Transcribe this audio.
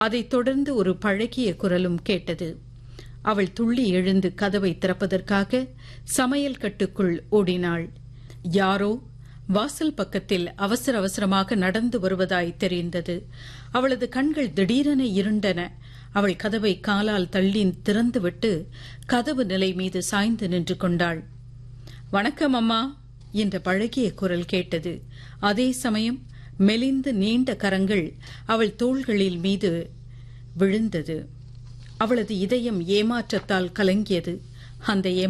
அதைத் தொடர்ந்து ஒரு பழகிய குரலும் கேட்டது அவள் துள்ளி எழுந்து கதவை திறப்பதற்காக சமையல் கட்டுக்குள் ஓடினாள் யாரோ வாசல் பக்கத்தில் அவசர அவசரமாக நடந்து வருவதாய் தெரிந்தது அவளது கண்கள் திடீரென இருண்டன அவள் கதவை காலால் தள்ளி திறந்துவிட்டு கதவு நிலை மீது சாய்ந்து நின்று கொண்டாள் வணக்கம் அம்மா என்ற பழகிய குரல் கேட்டது அதே சமயம் மெலிந்து நீண்ட கரங்கள் அவள் தோள்களில் மீது விழுந்தது அவளது இதயம் ஏமாற்றத்தால் கலங்கியது அந்த